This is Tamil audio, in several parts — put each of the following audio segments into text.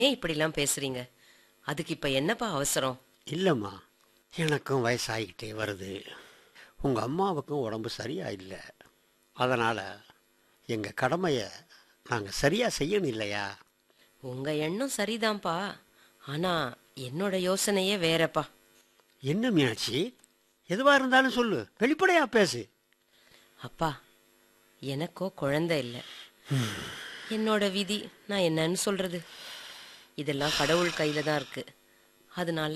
ஏன் இப்படிலாம் பேசுறீங்க அதுக்கு இப்ப என்னப்பா அவசரம் இல்லைம்மா எனக்கும் வயசாகிக்கிட்டே வருது உங்கள் அம்மாவுக்கும் உடம்பு சரியா இல்லை அதனால் எங்கள் கடமையை நாங்கள் சரியாக செய்யணும் இல்லையா உங்க எண்ணம் சரிதான்ப்பா ஆனா என்னோட யோசனையே வேறப்பா என்ன மீனாட்சி எதுவாக இருந்தாலும் சொல்லு வெளிப்படையாக பேசு அப்பா எனக்கோ குழந்தை இல்லை என்னோட விதி நான் என்னன்னு சொல்றது இதெல்லாம் கடவுள் கையில தான் இருக்கு அதனால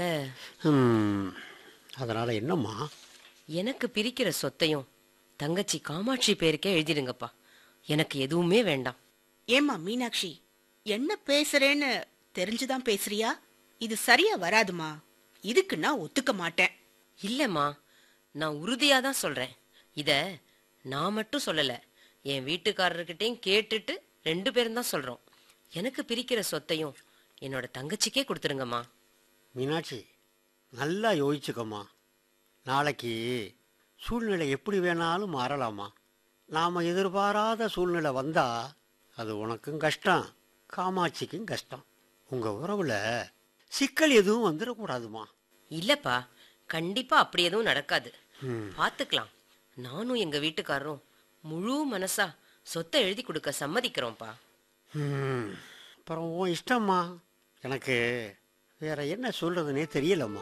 அதனால் என்னம்மா எனக்கு பிரிக்கிற சொத்தையும் தங்கச்சி காமாட்சி பேருக்கே எழுதிடுங்கப்பா எனக்கு எதுவுமே வேண்டாம் ஏம்மா மீனாட்சி என்ன பேசுறேன்னு தெரிஞ்சுதான் பேசுறியா இது சரியா வராதுமா இதுக்கு நான் ஒத்துக்க மாட்டேன் இல்லம்மா நான் உறுதியா தான் சொல்றேன் இத நான் மட்டும் சொல்லல என் வீட்டுக்காரர்கிட்டயும் கேட்டுட்டு ரெண்டு பேரும் தான் சொல்றோம் எனக்கு பிரிக்கிற சொத்தையும் என்னோட தங்கச்சிக்கே கொடுத்துருங்கம்மா மீனாட்சி நல்லா யோசிச்சுக்கம்மா நாளைக்கு சூழ்நிலை எப்படி வேணாலும் மாறலாமா நாம் எதிர்பாராத சூழ்நிலை வந்தால் அது உனக்கும் கஷ்டம் காமாட்சிக்கும் கஷ்டம் உங்கள் உறவில் சிக்கல் எதுவும் வந்துடக்கூடாதுமா இல்லப்பா கண்டிப்பா அப்படி எதுவும் நடக்காது பாத்துக்கலாம் நானும் எங்க வீட்டுக்காரரும் முழு மனசா சொத்தை எழுதி கொடுக்க சம்மதிக்கிறோம்ப்பா ம், அப்புறம் உன் இஷ்டம்மா எனக்கு வேற என்ன சொல்றதுனே தெரியலம்மா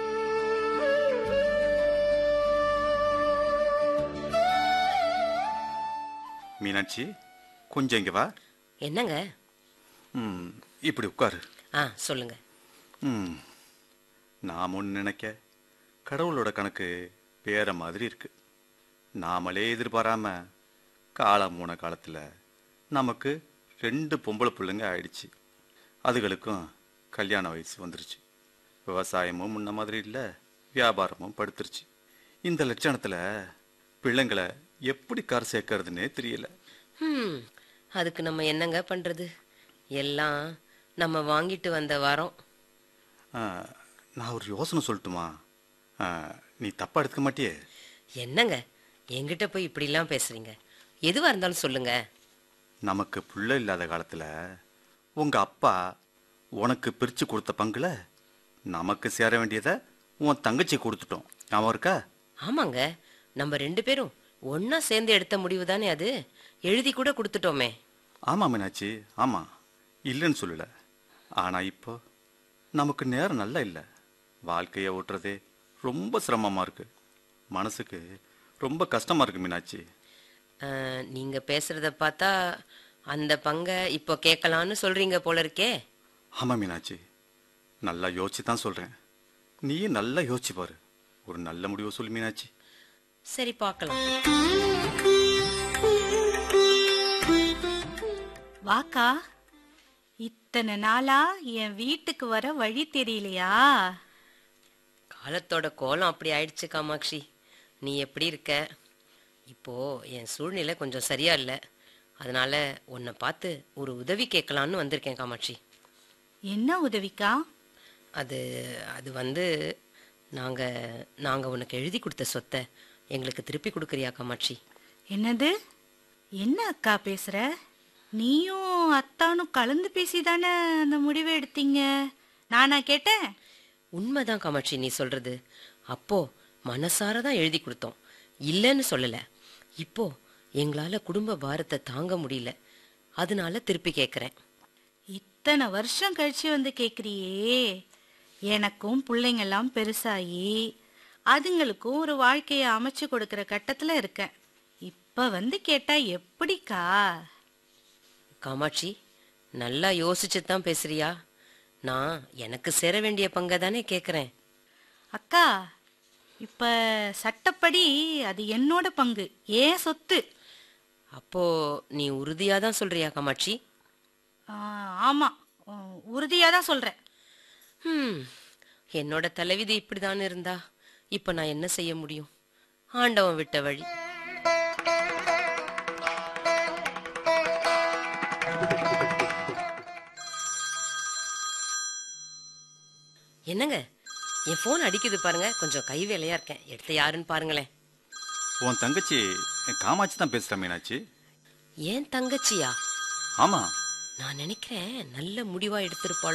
மீனாட்சி கொஞ்சம் இங்க வா என்னங்க ம் இப்படி உட்காரு ஆ சொல்லுங்க ம் நாம் ஒன்று நினைக்க கடவுளோட கணக்கு வேற மாதிரி இருக்கு நாமளே எதிர்பாராம காலம் போன காலத்தில் நமக்கு ரெண்டு பொம்பளை பிள்ளைங்க ஆயிடுச்சு அதுகளுக்கும் கல்யாண வயசு வந்துருச்சு விவசாயமும் முன்ன மாதிரி இல்லை வியாபாரமும் படுத்துருச்சு இந்த லட்சணத்தில் பிள்ளைங்களை எப்படி கார் சேர்க்கறதுன்னே தெரியல ஹம், அதுக்கு நம்ம என்னங்க பண்றது எல்லாம் நம்ம வாங்கிட்டு வந்த வரோம் ஆ, நான் ஒரு யோசனை சொல்லட்டுமா ஆ, நீ தப்பா எடுத்துக்க மாட்டியே என்னங்க என்கிட்ட போய் இப்படிலாம் பேசுறீங்க எதுவா இருந்தாலும் சொல்லுங்க நமக்கு புள்ள இல்லாத காலத்துல உங்க அப்பா உனக்கு பிரிச்சு கொடுத்த பங்குல நமக்கு சேர வேண்டியதை உன் தங்கச்சி கொடுத்துட்டோம் ஞாபகம் இருக்கா ஆமாங்க நம்ம ரெண்டு பேரும் ஒண்ணா சேர்ந்து எடுத்த முடிவு தானே அது எழுதி கூட கொடுத்துட்டோமே ஆமா மீனாட்சி ஆமா இல்லைன்னு சொல்லல ஆனா இப்போ நமக்கு நேரம் நல்லா இல்லை வாழ்க்கையை ஓட்டுறதே ரொம்ப சிரமமா இருக்கு மனசுக்கு ரொம்ப கஷ்டமா இருக்கு மீனாட்சி அஹ், நீங்க பேசுறத பார்த்தா அந்த பங்கை இப்போ கேட்கலான்னு சொல்றீங்க போல இருக்கே ஆமா மீனாட்சி நல்லா யோசிச்சு தான் சொல்றேன் நீயும் நல்லா யோசிச்சு பாரு ஒரு நல்ல முடிவு சொல்லு மீனாட்சி சரி பார்க்கலாம் வாக்கா இத்தனை நாளா என் வீட்டுக்கு வர வழி தெரியலையா காலத்தோட கோலம் அப்படி ஆயிடுச்சு காமாட்சி நீ எப்படி இருக்க இப்போ என் சூழ்நிலை கொஞ்சம் சரியா இல்லை அதனால உன்னை பார்த்து ஒரு உதவி கேட்கலான்னு வந்திருக்கேன் காமாட்சி என்ன உதவிக்கா அது அது வந்து நாங்க நாங்க உனக்கு எழுதி கொடுத்த சொத்தை எங்களுக்கு திருப்பி கொடுக்குறியா காமாட்சி என்னது என்ன அக்கா பேசுற நீயும் அத்தானும் கலந்து பேசிதானே அந்த முடிவை எடுத்தீங்க நானா கேட்டேன் உண்மைதான் காமாட்சி நீ சொல்றது அப்போ மனசார தான் எழுதி கொடுத்தோம் இல்லைன்னு சொல்லல இப்போ எங்களால குடும்ப பாரத்தை தாங்க முடியல அதனால திருப்பி கேட்குறேன் இத்தனை வருஷம் கழிச்சு வந்து கேக்குறியே எனக்கும் பிள்ளைங்கெல்லாம் பெருசாகி அதுங்களுக்கும் ஒரு வாழ்க்கையை அமைச்சு கொடுக்கிற கட்டத்துல இருக்கேன் இப்ப வந்து கேட்டா எப்படிக்கா காமாட்சி நல்லா யோசிச்சு தான் பேசுறியா நான் எனக்கு சேர வேண்டிய பங்கை தானே கேட்குறேன் அக்கா இப்ப சட்டப்படி அது என்னோட பங்கு ஏன் சொத்து அப்போ நீ உறுதியா தான் சொல்றியா காமாட்சி ஆ, ஆமா உறுதியா தான் சொல்றேன் ஹம், என்னோட தலைவிதி இப்படிதான் இருந்தா இப்ப நான் என்ன செய்ய முடியும் ஆண்டவன் விட்ட வழி என்னங்க என் ஃபோன் அடிக்குது பாருங்க கொஞ்சம் கை வேலையா இருக்கேன் எடுத்து யாருன்னு பாருங்களேன் உன் தங்கச்சி என் காமாட்சி தான் பேசுகிறா மீனாட்சி ஏன் தங்கச்சியா ஆமா நான் நினைக்கிறேன் நல்ல முடிவா எடுத்திருப்பாளோ